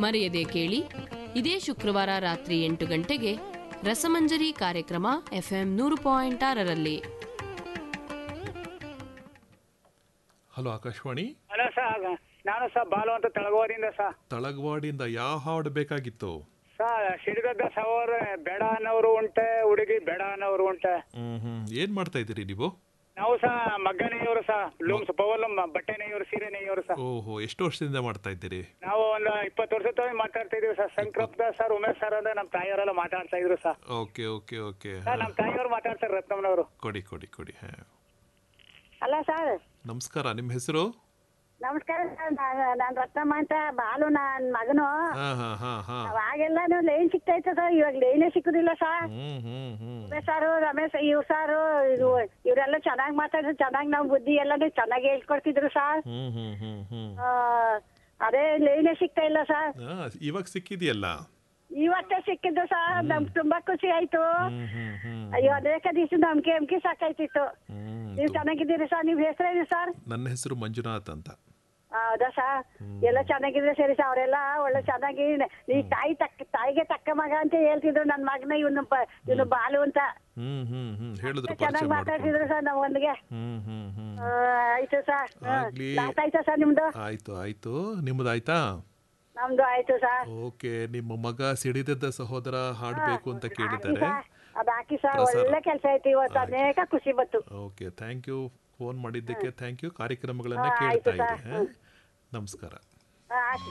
ಮರೆಯದೆ ಕೇಳಿ ಇದೇ ಶುಕ್ರವಾರ ರಾತ್ರಿ ಎಂಟು ಗಂಟೆಗೆ ರಸಮಂಜರಿ ಕಾರ್ಯಕ್ರಮ ಎಫ್ಎಂ ನೂರು ಪಾಯಿಂಟ್ ಆರರಲ್ಲಿ ಹಲೋ ಆಕಾಶವಾಣಿ ಹಲೋ ಸರ್ ನಾನು ಸರ್ ಬಾಲು ಅಂತ ತಳಗೋರಿಂದ ಸರ್ ತಳಗವಾಡಿಯಿಂದ ಯಾವ ಹಾಡು ಬೇಕಾಗಿತ್ತು ಸರ್ ಸಿಡಿಗದ್ದ ಸವಾರ ಬೇಡ ಅನ್ನೋರು ಉಂಟೆ ಹುಡುಗಿ ಬೇಡ ಅನ್ನೋರು ಉಂಟೆ ಹ್ಮ್ ಹ್ಮ್ ಏನ್ ಮಾಡ್ತಾ ಇದ್ದೀರಿ ನೀವು ನಾವು ಸಹ ಮಗ್ಗ ನೇಯ್ಯವರು ಸಹ ಲೂಮ್ಸ್ ಪವಲಮ್ ಬಟ್ಟೆ ನೇಯ್ಯವರು ಸೀರೆ ನೇಯ್ಯವರು ಸಹ ಓಹೋ ಎಷ್ಟು ವರ್ಷದಿಂದ ಮಾಡ್ತಾ ಇದ್ದೀರಿ ನಾವು ಒಂದು ಇಪ್ಪತ್ತು ವರ್ಷದ ತನಕ ಮಾತಾಡ್ತಾ ಇದೀವಿ ಸರ್ ಸಂಕ್ರಪ್ತ ಸರ್ ಉಮೇಶ್ ಸರ್ ಅಂದ್ರೆ ನಮ್ಮ ತಾಯಿಯವರೆಲ್ಲ ಮಾತಾಡ್ತಾ ಇದ್ರು sir okay okay okay sir ನಮ್ಮ ತಾಯಿಯವರು ಮಾತಾಡ್ತಾರೆ ರತ್ನಮ್ಮನವರು ಕೊಡಿ ಕೊಡಿ ಕೊಡಿ ಹಾ ಅಲ್ಲ ಸರ್ ನಮಸ್ಕಾರ ನಿಮ್ಮ ಹೆಸರು ನಮಸ್ಕಾರ ಸರ್ ನಾನು ರತ್ನಮ್ಮ ಅಂತ ಬಾಲು ನನ್ನ ಮಗನು ಹಾ ಹಾ ಹಾ ಹಾ ಅವಾಗೆಲ್ಲ ಲೈನ್ ಸಿಗ್ತಾ ಇತ್ತು ಸರ್ ಇವಾಗ ಲೈನೇ ಸಿಕ್ಕುದಿಲ್ಲ ಸರ್ ಹ್ಮ್ ಹ್ಮ್ ಹ್ಮ್ ರಮೇಶ್ ಸಾರು ರಮೇಶ್ ಇವ್ ಸಾರು ಇದು ಇವರೆಲ್ಲ ಚೆನ್ನಾಗಿ ಮಾತಾಡಿದ್ರು ಚೆನ್ನಾಗಿ ನಾವು ಬುದ್ಧಿ ಎಲ್ಲಾನು ಚೆನ್ನಾಗಿ ಹೇಳ್ಕೊಡ್ತಿದ್ರು ಸರ್ ಹ್ಮ್ ಹ್ಮ್ ಹ್ಮ್ ಹ್ಮ್ ಆ, ಅದೇ ಲೈನೇ ಸಿಗ್ತಾ ಇಲ್ಲ ಸರ್ ಆ, ಇವಾಗ ಸಿಕ್ಕಿದೆಯಲ್ಲ ಇವತ್ತೇ ಸಿಕ್ಕಿದ್ದು ಸರ್ ನಮ್ಗೆ ತುಂಬಾ ಖುಷಿ ಆಯ್ತು ಹ್ಮ್ ಹ್ಮ್ ಹ್ಮ್ ಅಯ್ಯೋ ಅನೇಕ ದಿವಸ ನಮ್ಗೆ ಎಮ್ಕೆ ಸಾಕಾಯ್ತಿತ್ತು ಹ್ಮ್ ನೀವು ಚೆನ್ನಾಗಿದ್ದೀರಿ ಸರ್ ನಿಮ್ಮ ಹೆಸರೇನು ಸರ್ ನನ್ನ ಹೆಸರು ಮಂಜುನಾಥ್ ಅಂತ ಹೌದಾ ಸರ್ ಎಲ್ಲ ಚೆನ್ನಾಗಿದ್ರೆ ಸರಿ ಸರ್ ಅವರೆಲ್ಲ ಒಳ್ಳೆ ಚೆನ್ನಾಗಿ ಈ ತಾಯಿ ತಕ್ಕ ತಾಯಿಗೆ ತಕ್ಕ ಮಗ ಅಂತ ಹೇಳ್ತಿದ್ರು ನನ್ನ ಮಗನ ಇವನು ಇವನು ಬಾಲು ಅಂತ ಹ್ಮ್ ಹ್ಮ್ ಹ್ಮ್ ಹೇಳಿದ್ರು ಪರಿಚಯ ಚೆನ್ನಾಗಿ ಮಾಡ್ಕೊಂಡು ಮಾತಾಡ್ತಿದ್ರು ಸರ್ ನಾವು ಒಂದಿಗೆ ಹ್ಮ್ ಹ್ಮ್ ಹ್ಮ್ ಆ, ಆಯ್ತು ಸರ್ ಆಗ್ಲಿ. ಆಯ್ತಾ ಸರ್ ನಿಮ್ದು ಆಯ್ತು ಆಯ್ತು ನಿಮ್ದಾಯ್ತಾ ನಮ್ದು ಆಯ್ತು ಸರ್ ಓಕೆ ನಿಮ್ಮ ಮಗ ಸಿಡಿದದ್ದ ಸಹೋದರ ಹಾಡ್ಬೇಕು ಅಂತ ಕೇಳಿದ್ದಾರೆ ಅದ್ ಹಾಕಿ ಸರ್ ಪ್ರಸಾರ. ಒಳ್ಳೆ ಕೆಲಸ ಆಯ್ತು ಇವತ್ತು ಅನೇಕ ಖುಷಿ ಬಂತು ಓಕೆ ಥ್ಯಾಂಕ್ ಯು ಫೋನ್ ಮಾಡಿದ್ದಕ್ಕೆ ಥ್ಯಾಂಕ್ ಯು ಕಾರ್ಯಕ್ರಮಗಳನ್ನ ಹಾ, ಕೇಳ್ತಾ ಆಯ್ತು ಇರಿ ಸರ್. ಹಾ? ನಮಸ್ಕಾರ ಆ, ಆಯ್ತು